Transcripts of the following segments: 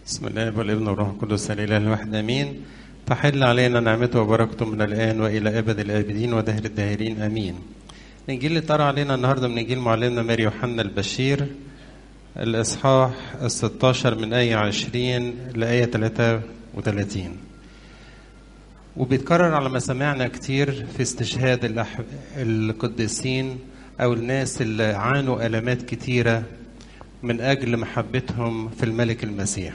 بسم الله والابن والروح القدس الاله الواحد امين تحل علينا نعمته وبركته من الان والى ابد الابدين ودهر الداهرين امين الانجيل اللي طرى علينا النهارده من انجيل معلمنا ماري يوحنا البشير الاصحاح ال 16 من ايه 20 لايه 33 وبيتكرر على ما سمعنا كتير في استشهاد الأح... القديسين او الناس اللي عانوا الامات كتيره من اجل محبتهم في الملك المسيح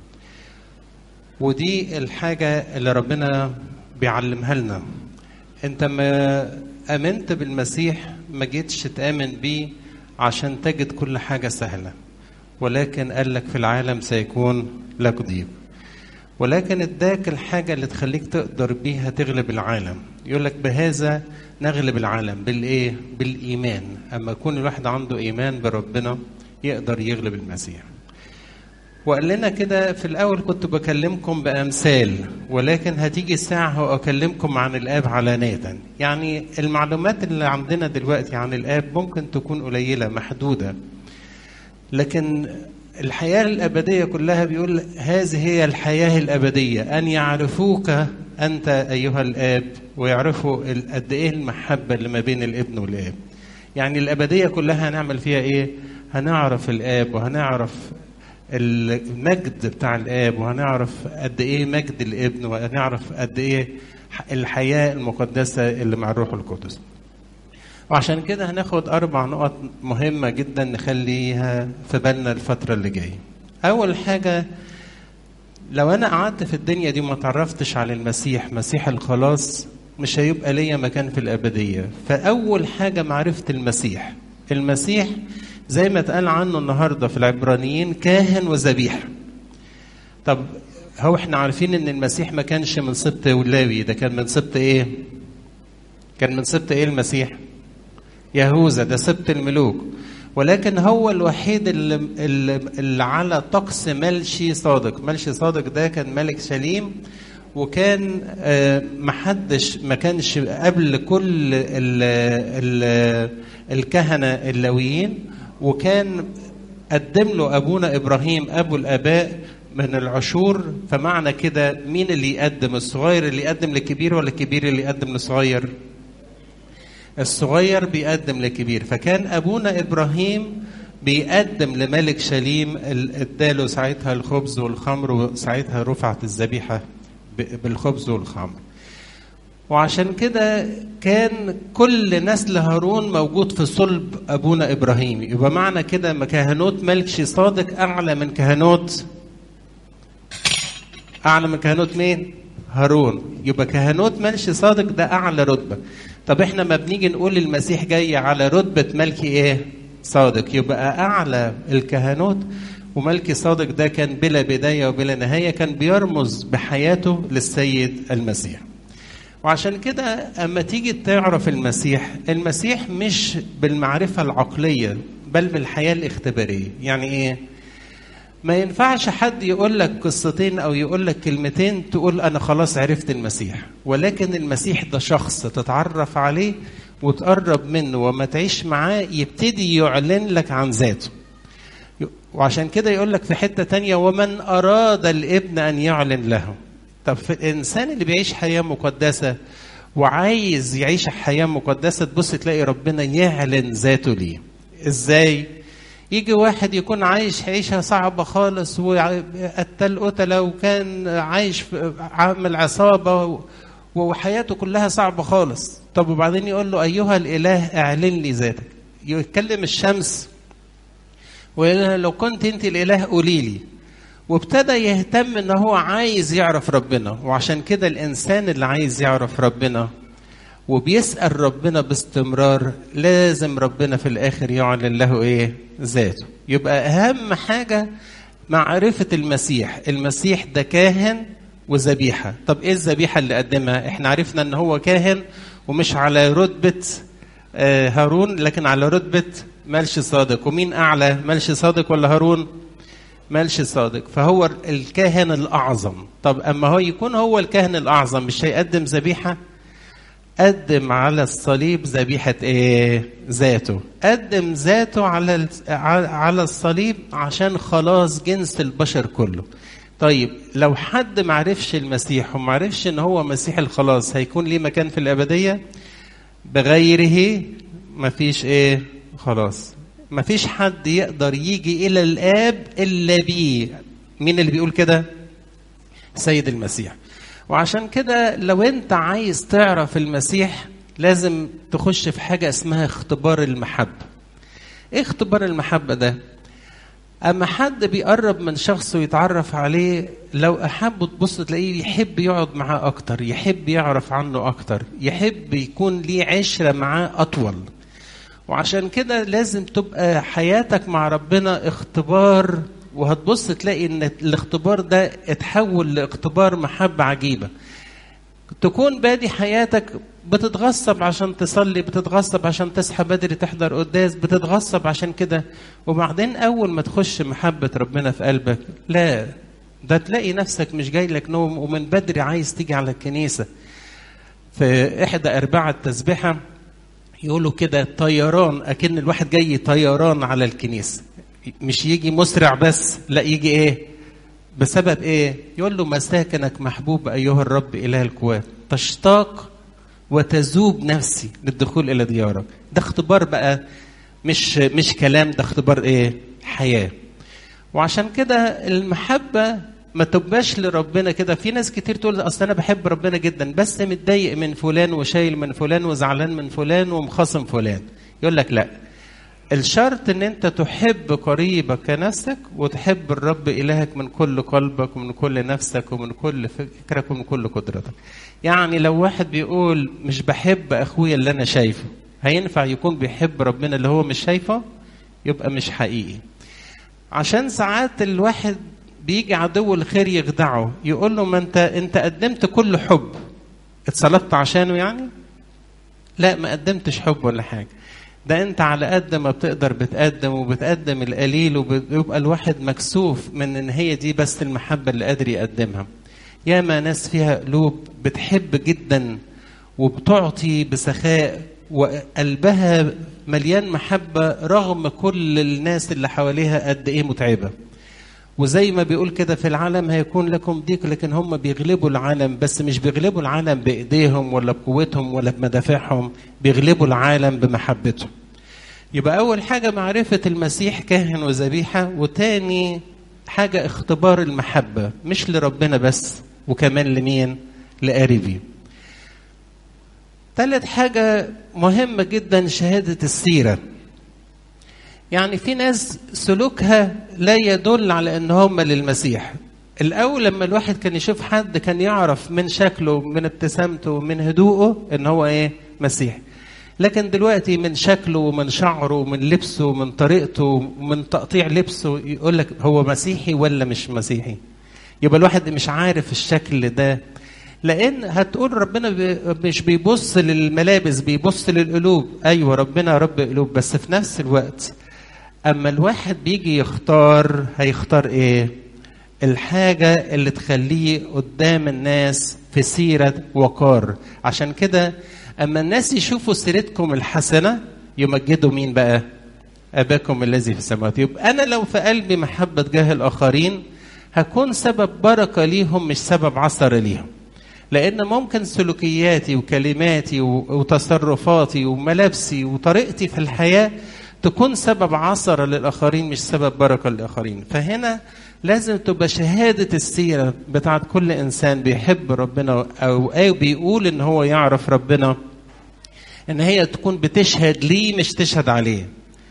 ودي الحاجه اللي ربنا بيعلمها لنا انت ما امنت بالمسيح ما جيتش تامن بيه عشان تجد كل حاجه سهله ولكن قال لك في العالم سيكون لك ضيق ولكن اداك الحاجه اللي تخليك تقدر بيها تغلب العالم يقول لك بهذا نغلب العالم بالايه بالايمان اما يكون الواحد عنده ايمان بربنا يقدر يغلب المسيح وقال لنا كده في الاول كنت بكلمكم بامثال ولكن هتيجي ساعه واكلمكم عن الاب علانيه يعني المعلومات اللي عندنا دلوقتي عن الاب ممكن تكون قليله محدوده لكن الحياه الابديه كلها بيقول هذه هي الحياه الابديه ان يعرفوك انت ايها الاب ويعرفوا قد ايه المحبه اللي ما بين الابن والاب يعني الابديه كلها هنعمل فيها ايه هنعرف الاب وهنعرف المجد بتاع الاب وهنعرف قد ايه مجد الابن وهنعرف قد ايه الحياه المقدسه اللي مع الروح القدس وعشان كده هناخد اربع نقط مهمه جدا نخليها في بالنا الفتره اللي جايه اول حاجه لو انا قعدت في الدنيا دي وما تعرفتش على المسيح مسيح الخلاص مش هيبقى ليا مكان في الابديه فاول حاجه معرفه المسيح المسيح زي ما اتقال عنه النهارده في العبرانيين كاهن وذبيحه طب هو احنا عارفين ان المسيح ما كانش من سبط ولاوي ده كان من سبط ايه كان من سبط ايه المسيح يهوذا ده سبط الملوك ولكن هو الوحيد اللي, اللي على طقس ملشي صادق ملشي صادق ده كان ملك شليم وكان محدش ما كانش قبل كل ال ال الكهنة اللاويين وكان قدم له أبونا إبراهيم أبو الآباء من العشور فمعنى كده مين اللي يقدم الصغير اللي يقدم للكبير ولا الكبير اللي يقدم للصغير الصغير بيقدم للكبير فكان أبونا إبراهيم بيقدم لملك شليم اداله ساعتها الخبز والخمر وساعتها رفعت الذبيحة بالخبز والخمر وعشان كده كان كل نسل هارون موجود في صلب ابونا ابراهيم يبقى معنى كده كهنوت ملكشي صادق اعلى من كهنوت اعلى من كهنوت مين هارون يبقى كهنوت ملكشي صادق ده اعلى رتبه طب احنا ما بنيجي نقول المسيح جاي على رتبه ملكي ايه صادق يبقى اعلى الكهنوت وملكي صادق ده كان بلا بدايه وبلا نهايه كان بيرمز بحياته للسيد المسيح وعشان كده اما تيجي تعرف المسيح المسيح مش بالمعرفه العقليه بل بالحياه الاختباريه يعني ايه ما ينفعش حد يقول لك قصتين او يقول لك كلمتين تقول انا خلاص عرفت المسيح ولكن المسيح ده شخص تتعرف عليه وتقرب منه وما تعيش معاه يبتدي يعلن لك عن ذاته وعشان كده يقول لك في حته تانية ومن اراد الابن ان يعلن له طب في الانسان اللي بيعيش حياه مقدسه وعايز يعيش حياه مقدسه تبص تلاقي ربنا يعلن ذاته ليه ازاي يجي واحد يكون عايش عيشه صعبه خالص وقتل قتله وكان عايش في عامل عصابه وحياته كلها صعبه خالص طب وبعدين يقول له ايها الاله اعلن لي ذاتك يتكلم الشمس ويقول لو كنت انت الاله قولي لي وابتدى يهتم ان هو عايز يعرف ربنا وعشان كده الانسان اللي عايز يعرف ربنا وبيسأل ربنا باستمرار لازم ربنا في الاخر يعلن له ايه ذاته يبقى اهم حاجة معرفة المسيح المسيح ده كاهن وذبيحة طب ايه الذبيحة اللي قدمها احنا عرفنا ان هو كاهن ومش على رتبة هارون لكن على رتبة ملش صادق ومين اعلى ملش صادق ولا هارون مالش صادق فهو الكاهن الأعظم طب أما هو يكون هو الكاهن الأعظم مش هيقدم ذبيحة قدم على الصليب ذبيحة إيه ذاته قدم ذاته على على الصليب عشان خلاص جنس البشر كله طيب لو حد معرفش المسيح ومعرفش ان هو مسيح الخلاص هيكون ليه مكان في الابديه بغيره مفيش ايه خلاص مفيش حد يقدر يجي الى الاب الا بيه مين اللي بيقول كده سيد المسيح وعشان كده لو انت عايز تعرف المسيح لازم تخش في حاجه اسمها اختبار المحبه ايه اختبار المحبه ده اما حد بيقرب من شخص ويتعرف عليه لو احبه تبص تلاقيه يحب يقعد معاه اكتر يحب يعرف عنه اكتر يحب يكون ليه عشره معاه اطول وعشان كده لازم تبقى حياتك مع ربنا اختبار وهتبص تلاقي ان الاختبار ده اتحول لاختبار محبه عجيبه تكون بادي حياتك بتتغصب عشان تصلي بتتغصب عشان تصحى بدري تحضر قداس بتتغصب عشان كده وبعدين اول ما تخش محبه ربنا في قلبك لا ده تلاقي نفسك مش جاي لك نوم ومن بدري عايز تيجي على الكنيسه في احدى ارباع التسبيحه يقولوا كده طيران اكن الواحد جاي طيران على الكنيسه مش يجي مسرع بس لا يجي ايه بسبب ايه يقول له مساكنك محبوب ايها الرب اله القوات تشتاق وتذوب نفسي للدخول الى ديارك ده اختبار بقى مش مش كلام ده اختبار ايه حياه وعشان كده المحبه ما تبقاش لربنا كده في ناس كتير تقول اصل انا بحب ربنا جدا بس متضايق من فلان وشايل من فلان وزعلان من فلان ومخاصم فلان يقول لك لا الشرط ان انت تحب قريبك كنفسك وتحب الرب الهك من كل قلبك ومن كل نفسك ومن كل فكرك ومن كل قدرتك يعني لو واحد بيقول مش بحب اخويا اللي انا شايفه هينفع يكون بيحب ربنا اللي هو مش شايفه يبقى مش حقيقي عشان ساعات الواحد بيجي عدو الخير يخدعه يقول له ما انت انت قدمت كل حب اتصلبت عشانه يعني لا ما قدمتش حب ولا حاجه ده انت على قد ما بتقدر بتقدم وبتقدم القليل وبيبقى الواحد مكسوف من ان هي دي بس المحبه اللي قادر يقدمها ياما ناس فيها قلوب بتحب جدا وبتعطي بسخاء وقلبها مليان محبه رغم كل الناس اللي حواليها قد ايه متعبه وزي ما بيقول كده في العالم هيكون لكم ضيق لكن هم بيغلبوا العالم بس مش بيغلبوا العالم بايديهم ولا بقوتهم ولا بمدافعهم بيغلبوا العالم بمحبتهم يبقى اول حاجه معرفه المسيح كاهن وذبيحه وتاني حاجه اختبار المحبه مش لربنا بس وكمان لمين لقريبي ثالث حاجه مهمه جدا شهاده السيره يعني في ناس سلوكها لا يدل على ان هم للمسيح الاول لما الواحد كان يشوف حد كان يعرف من شكله من ابتسامته ومن هدوءه ان هو ايه مسيح لكن دلوقتي من شكله ومن شعره ومن لبسه ومن طريقته ومن تقطيع لبسه يقول لك هو مسيحي ولا مش مسيحي يبقى الواحد مش عارف الشكل ده لان هتقول ربنا بي مش بيبص للملابس بيبص للقلوب ايوه ربنا رب قلوب بس في نفس الوقت اما الواحد بيجي يختار هيختار ايه الحاجة اللي تخليه قدام الناس في سيرة وقار عشان كده أما الناس يشوفوا سيرتكم الحسنة يمجدوا مين بقى أباكم الذي في السماوات يبقى أنا لو في قلبي محبة تجاه الآخرين هكون سبب بركة ليهم مش سبب عثر ليهم لأن ممكن سلوكياتي وكلماتي وتصرفاتي وملابسي وطريقتي في الحياة تكون سبب عثرة للآخرين مش سبب بركة للآخرين فهنا لازم تبقى شهادة السيرة بتاعت كل إنسان بيحب ربنا أو, أو بيقول إن هو يعرف ربنا إن هي تكون بتشهد ليه مش تشهد عليه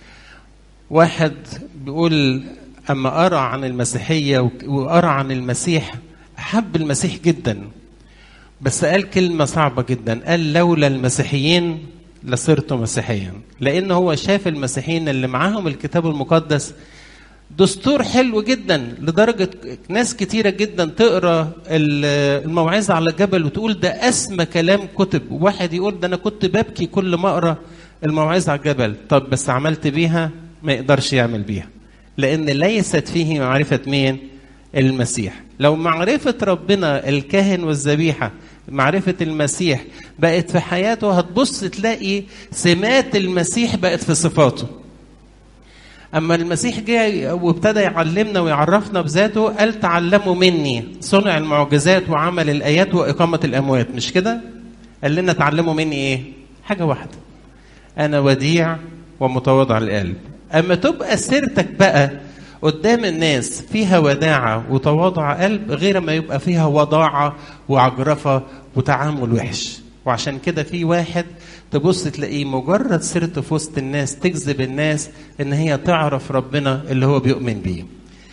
واحد بيقول أما أرى عن المسيحية وأرى عن المسيح أحب المسيح جدا بس قال كلمة صعبة جدا قال لولا المسيحيين لصرت مسيحيا لان هو شاف المسيحيين اللي معاهم الكتاب المقدس دستور حلو جدا لدرجة ناس كتيرة جدا تقرا الموعظة على الجبل وتقول ده أسمى كلام كتب واحد يقول ده أنا كنت ببكي كل ما أقرا الموعظة على الجبل طب بس عملت بيها ما يقدرش يعمل بيها لأن ليست فيه معرفة مين المسيح لو معرفة ربنا الكاهن والذبيحة معرفة المسيح بقت في حياته هتبص تلاقي سمات المسيح بقت في صفاته اما المسيح جه وابتدى يعلمنا ويعرفنا بذاته قال تعلموا مني صنع المعجزات وعمل الايات واقامه الاموات مش كده قال لنا تعلموا مني ايه حاجه واحده انا وديع ومتواضع القلب اما تبقى سيرتك بقى قدام الناس فيها وداعة وتواضع قلب غير ما يبقى فيها وضاعة وعجرفة وتعامل وحش وعشان كده في واحد تبص تلاقيه مجرد سيرته في وسط الناس تجذب الناس ان هي تعرف ربنا اللي هو بيؤمن بيه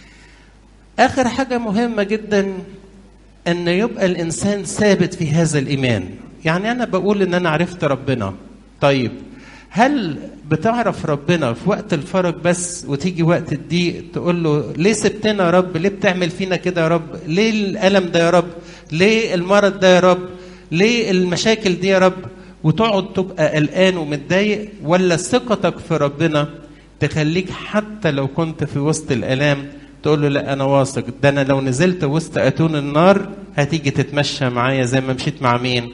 اخر حاجة مهمة جدا ان يبقى الانسان ثابت في هذا الايمان يعني انا بقول ان انا عرفت ربنا طيب هل بتعرف ربنا في وقت الفرج بس وتيجي وقت الضيق تقول له ليه سبتنا يا رب ليه بتعمل فينا كده يا رب ليه الالم ده يا رب ليه المرض ده يا رب ليه المشاكل دي يا رب وتقعد تبقى قلقان ومتضايق ولا ثقتك في ربنا تخليك حتى لو كنت في وسط الالام تقول له لا انا واثق ده انا لو نزلت وسط اتون النار هتيجي تتمشى معايا زي ما مشيت مع مين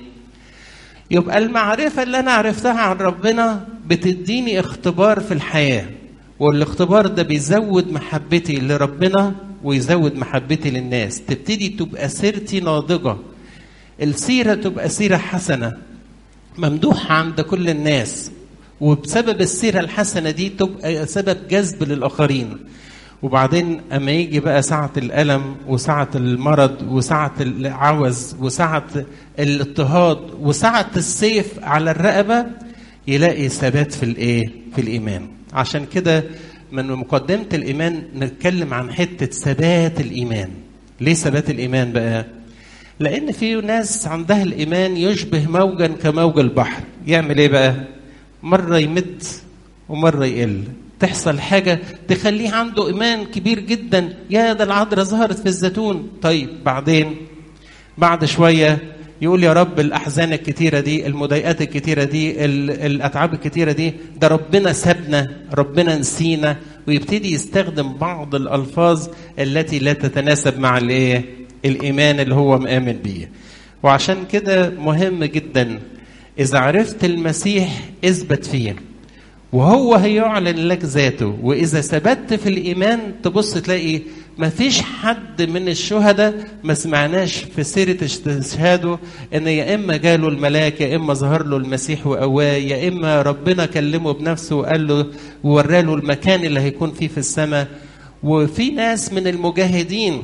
يبقى المعرفة اللي أنا عرفتها عن ربنا بتديني اختبار في الحياة والاختبار ده بيزود محبتي لربنا ويزود محبتي للناس تبتدي تبقى سيرتي ناضجة السيرة تبقى سيرة حسنة ممدوحة عند كل الناس وبسبب السيرة الحسنة دي تبقى سبب جذب للآخرين وبعدين اما يجي بقى ساعة الألم وساعة المرض وساعة العوز وساعة الاضطهاد وساعة السيف على الرقبة يلاقي ثبات في الايه؟ في الإيمان. عشان كده من مقدمة الإيمان نتكلم عن حتة ثبات الإيمان. ليه ثبات الإيمان بقى؟ لأن في ناس عندها الإيمان يشبه موجا كموج البحر، يعمل إيه بقى؟ مرة يمد ومرة يقل، تحصل حاجة تخليه عنده إيمان كبير جدا يا ده العذراء ظهرت في الزيتون طيب بعدين بعد شوية يقول يا رب الأحزان الكتيرة دي المضايقات الكتيرة دي الأتعاب الكتيرة دي ده ربنا سابنا ربنا نسينا ويبتدي يستخدم بعض الألفاظ التي لا تتناسب مع الإيه الإيمان اللي هو مآمن بيه وعشان كده مهم جدا إذا عرفت المسيح اثبت فيه وهو هيعلن لك ذاته واذا ثبت في الايمان تبص تلاقي ما فيش حد من الشهداء ما سمعناش في سيرة استشهاده ان يا اما جاله الملاك يا اما ظهر له المسيح وقواه يا اما ربنا كلمه بنفسه وقال له ووراله المكان اللي هيكون فيه في السماء وفي ناس من المجاهدين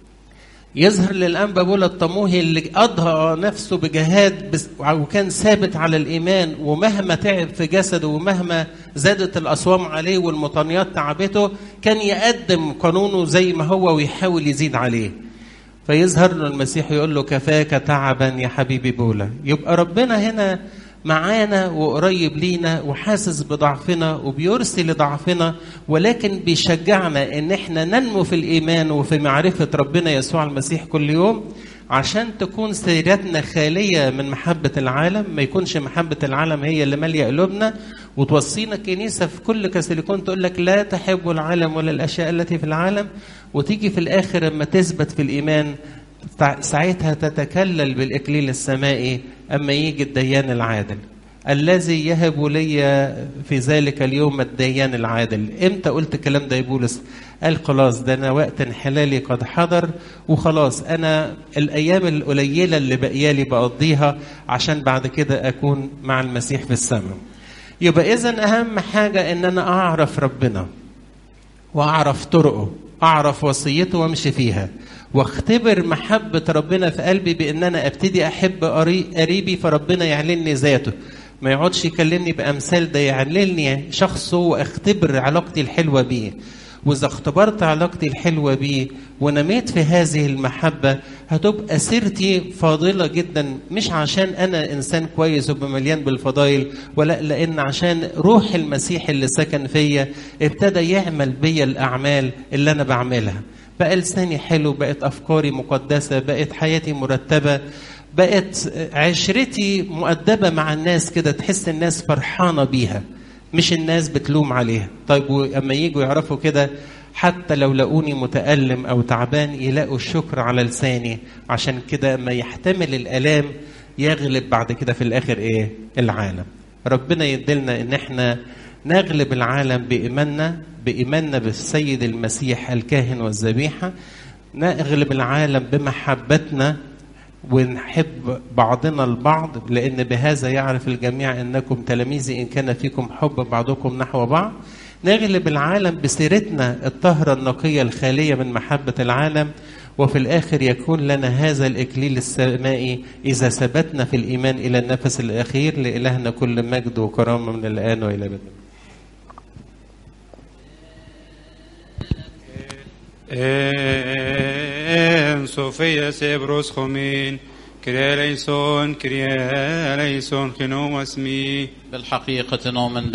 يظهر للأنبا بولا الطموهي اللي أضهى نفسه بجهاد بس وكان ثابت على الإيمان ومهما تعب في جسده ومهما زادت الأصوام عليه والمطانيات تعبته كان يقدم قانونه زي ما هو ويحاول يزيد عليه فيظهر له المسيح يقول له كفاك تعبا يا حبيبي بولا يبقى ربنا هنا معانا وقريب لينا وحاسس بضعفنا وبيرسل ضعفنا ولكن بيشجعنا ان احنا ننمو في الايمان وفي معرفه ربنا يسوع المسيح كل يوم عشان تكون سيرتنا خاليه من محبه العالم ما يكونش محبه العالم هي اللي ماليه قلوبنا وتوصينا الكنيسه في كل كاثوليكون تقول لك لا تحبوا العالم ولا الاشياء التي في العالم وتيجي في الاخر لما تثبت في الايمان ساعتها تتكلل بالإكليل السمائي أما يجي الديان العادل الذي يهب لي في ذلك اليوم الديان العادل امتى قلت الكلام ده يا بولس قال خلاص ده انا وقت انحلالي قد حضر وخلاص انا الايام القليله اللي باقيه بقضيها عشان بعد كده اكون مع المسيح في السماء يبقى اذا اهم حاجه ان انا اعرف ربنا واعرف طرقه اعرف وصيته وامشي فيها واختبر محبة ربنا في قلبي بأن أنا أبتدي أحب قريبي فربنا يعلنني ذاته ما يقعدش يكلمني بأمثال ده يعلنني شخصه وأختبر علاقتي الحلوة بيه وإذا اختبرت علاقتي الحلوة بيه ونميت في هذه المحبة هتبقى سيرتي فاضلة جدا مش عشان أنا إنسان كويس وبمليان بالفضائل ولا لأن عشان روح المسيح اللي سكن فيا ابتدى يعمل بيا الأعمال اللي أنا بعملها بقى لساني حلو بقت افكاري مقدسه بقت حياتي مرتبه بقت عشرتي مؤدبه مع الناس كده تحس الناس فرحانه بيها مش الناس بتلوم عليها طيب واما يجوا يعرفوا كده حتى لو لقوني متألم أو تعبان يلاقوا الشكر على لساني عشان كده اما يحتمل الآلام يغلب بعد كده في الآخر إيه العالم ربنا يدلنا إن إحنا نغلب العالم بإيماننا بإيماننا بالسيد المسيح الكاهن والذبيحة نغلب العالم بمحبتنا ونحب بعضنا البعض لأن بهذا يعرف الجميع أنكم تلاميذي إن كان فيكم حب بعضكم نحو بعض نغلب العالم بسيرتنا الطهرة النقية الخالية من محبة العالم وفي الآخر يكون لنا هذا الإكليل السمائي إذا ثبتنا في الإيمان إلى النفس الأخير لإلهنا كل مجد وكرامة من الآن وإلى أبد En Sofia Sebros Homin, Kyrie eleison, Kyrie eleison, Genomas mi. بالحقيقة نؤمن